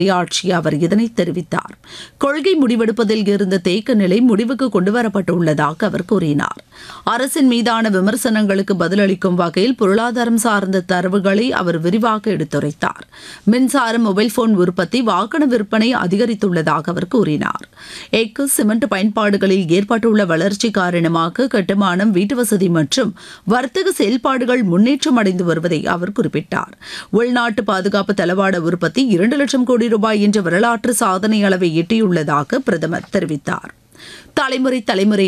உரையாற்றிய அவர் இதனை தெரிவித்தார் கொள்கை முடிவெடுப்பதில் இருந்த தேக்க நிலை முடிவுக்கு கொண்டுவரப்பட்டுள்ளதாக அவர் கூறினார் அரசின் மீதான விமர்சனங்களுக்கு பதிலளிக்கும் வகையில் பொருளாதாரம் சார்ந்த தரவுகளை அவர் விரிவாக எடுத்துரைத்தார் மின்சாரம் மொபைல் போன் உற்பத்தி வாகன விற்பனை அதிகரித்துள்ளதாக அவர் கூறினார் எஃகு சிமெண்ட் பயன்பாடுகளில் ஏற்பட்டுள்ள வளர்ச்சி காரணமாக கட்டுமானம் வீட்டுவசதி மற்றும் வர்த்தக செயல்பாடுகள் முன்னேற்றம் அடைந்து வருவதை அவர் குறிப்பிட்டார் உள்நாட்டு பாதுகாப்பு தளவாட உற்பத்தி இரண்டு லட்சம் கோடி ரூபாய் என்ற வரலாற்று சாதனை அளவை எட்டியுள்ளதாக பிரதமர் தெரிவித்தார் தலைமுறை தலைமுறை